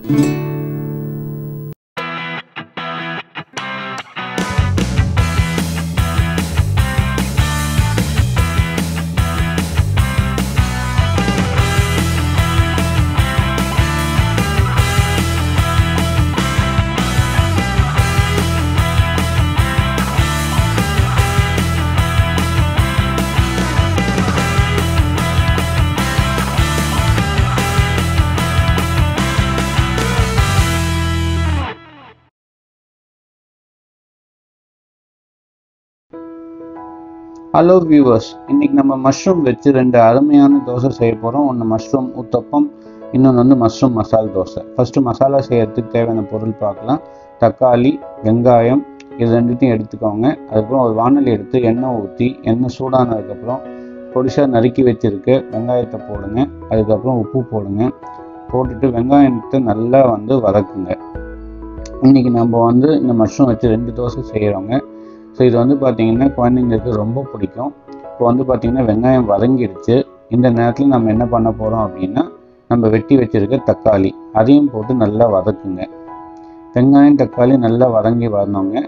hello viewers இன்னைக்கு நம்ம mushroom வச்சு ரெண்டு அருமையான தோசை செய்ய போகிறோம் ஒன்று மஷ்ரூம் ஊத்தப்பம் இன்னொன்று வந்து மஷ்ரூம் மசால் தோசை ஃபஸ்ட்டு மசாலா செய்யறதுக்கு தேவையான பொருள் பார்க்கலாம் தக்காளி வெங்காயம் இது ரெண்டுத்தையும் எடுத்துக்கோங்க அதுக்கப்புறம் ஒரு வானொலி எடுத்து எண்ணெய் ஊற்றி எண்ணெய் சூடானதுக்கப்புறம் பொடிசாக நறுக்கி வச்சுருக்க வெங்காயத்தை போடுங்க அதுக்கப்புறம் உப்பு போடுங்க போட்டுட்டு வெங்காயத்தை நல்லா வந்து வதக்குங்க இன்றைக்கி நம்ம வந்து இந்த மஷ்ரூம் வச்சு ரெண்டு தோசை செய்கிறோங்க ஸோ இது வந்து பார்த்திங்கன்னா குழந்தைங்களுக்கு ரொம்ப பிடிக்கும் இப்போ வந்து பார்த்திங்கன்னா வெங்காயம் வதங்கிடுச்சு இந்த நேரத்தில் நம்ம என்ன பண்ண போகிறோம் அப்படின்னா நம்ம வெட்டி வச்சுருக்க தக்காளி அதையும் போட்டு நல்லா வதக்குங்க வெங்காயம் தக்காளி நல்லா வதங்கி வரணுங்க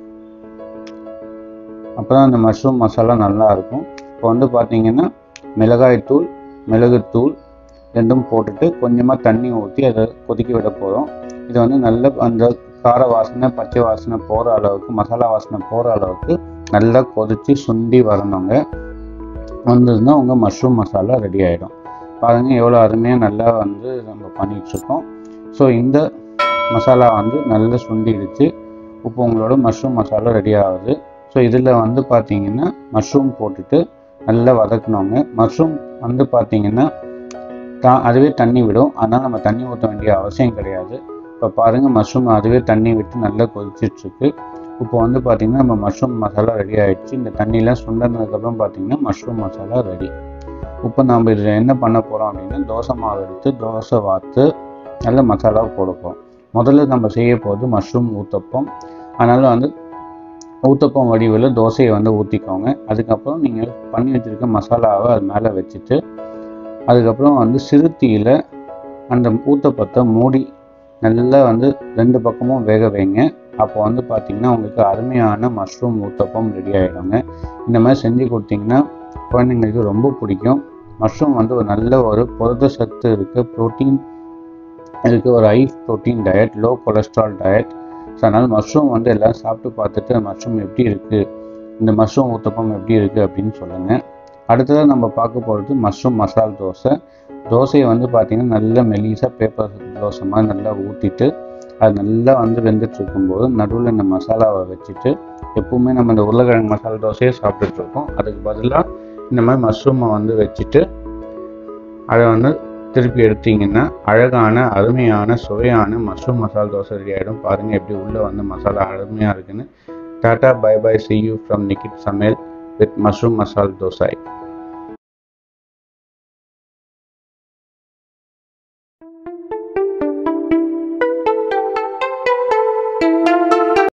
அப்போ தான் அந்த மஷ்ரூம் மசாலா நல்லா இருக்கும் இப்போ வந்து பார்த்திங்கன்னா மிளகாய்த்தூள் மிளகுத்தூள் ரெண்டும் போட்டுட்டு கொஞ்சமாக தண்ணி ஊற்றி அதை கொதிக்க விட போகிறோம் இது வந்து நல்ல அந்த கார வாசனை பச்சை வாசனை போகிற அளவுக்கு மசாலா வாசனை போகிற அளவுக்கு நல்லா கொதித்து சுண்டி வரணுங்க வந்ததுன்னா உங்கள் மஷ்ரூம் மசாலா ரெடி ஆகிடும் பாருங்கள் எவ்வளோ அருமையாக நல்லா வந்து நம்ம பண்ணிகிட்ருக்கோம் ஸோ இந்த மசாலா வந்து நல்லா சுண்டிடுச்சு இப்போ உங்களோட மஷ்ரூம் மசாலா ரெடி ஆகுது ஸோ இதில் வந்து பார்த்தீங்கன்னா மஷ்ரூம் போட்டுட்டு நல்லா வதக்கணுங்க மஷ்ரூம் வந்து பார்த்தீங்கன்னா தா அதுவே தண்ணி விடும் அதனால் நம்ம தண்ணி ஊற்ற வேண்டிய அவசியம் கிடையாது இப்போ பாருங்கள் மஷ்ரூம் அதுவே தண்ணி விட்டு நல்லா கொதிச்சிட்ருக்கு இப்போ வந்து பார்த்திங்கன்னா நம்ம மஷ்ரூம் மசாலா ரெடி ஆகிடுச்சு இந்த தண்ணியெலாம் சுண்டனதுக்கப்புறம் பார்த்திங்கன்னா மஷ்ரூம் மசாலா ரெடி இப்போ நம்ம இதில் என்ன பண்ண போகிறோம் அப்படின்னா தோசை மாவு எடுத்து தோசை வாத்து நல்ல மசாலா போட போகிறோம் முதல்ல நம்ம செய்ய போகிறது மஷ்ரூம் ஊத்தப்பம் அதனால் வந்து ஊத்தப்பம் வடிவில் தோசையை வந்து ஊற்றிக்கோங்க அதுக்கப்புறம் நீங்கள் பண்ணி வச்சுருக்க மசாலாவை அது மேலே வச்சுட்டு அதுக்கப்புறம் வந்து சிறுத்தீயில் அந்த ஊத்தப்பத்தை மூடி நல்லா வந்து ரெண்டு பக்கமும் வேக வைங்க அப்போ வந்து பார்த்திங்கன்னா உங்களுக்கு அருமையான மஷ்ரூம் ஊத்தப்பம் ரெடி ஆகிடுங்க இந்த மாதிரி செஞ்சு கொடுத்தீங்கன்னா குழந்தைங்களுக்கு ரொம்ப பிடிக்கும் மஷ்ரூம் வந்து ஒரு நல்ல ஒரு புரத சத்து இருக்குது ப்ரோட்டீன் இருக்குது ஒரு high protein diet low cholesterol diet so அதனால் மஷ்ரூம் வந்து எல்லாம் சாப்பிட்டு பார்த்துட்டு மஷ்ரூம் எப்படி இருக்குது இந்த மஷ்ரூம் ஊத்தப்பம் எப்படி இருக்குது அப்படின்னு சொல்லுங்கள் அடுத்ததாக நம்ம பார்க்க போகிறது மஷ்ரூம் மசால் தோசை தோசையை வந்து பார்த்திங்கன்னா நல்ல மெலிசாக பேப்பர் தோசை மாதிரி நல்லா ஊற்றிட்டு அது நல்லா வந்து வெந்துட்டு இருக்கும்போது நடுவில் இந்த மசாலாவை வச்சுட்டு எப்பவுமே நம்ம இந்த உருளைக்கிழங்கு மசாலா தோசையை சாப்பிட்டுட்ருக்கோம் அதுக்கு பதிலாக இந்த மாதிரி மஷ்ரூமை வந்து வச்சுட்டு அதை வந்து திருப்பி எடுத்தீங்கன்னா அழகான அருமையான சுவையான மஷ்ரூம் மசாலா தோசை ரெடி ஆகிடும் பாருங்கள் எப்படி உள்ளே வந்து மசாலா அருமையாக இருக்குன்னு tata bye bye see you from நிக்கிட் சமையல் வித் மஷ்ரூம் மசால் தோசை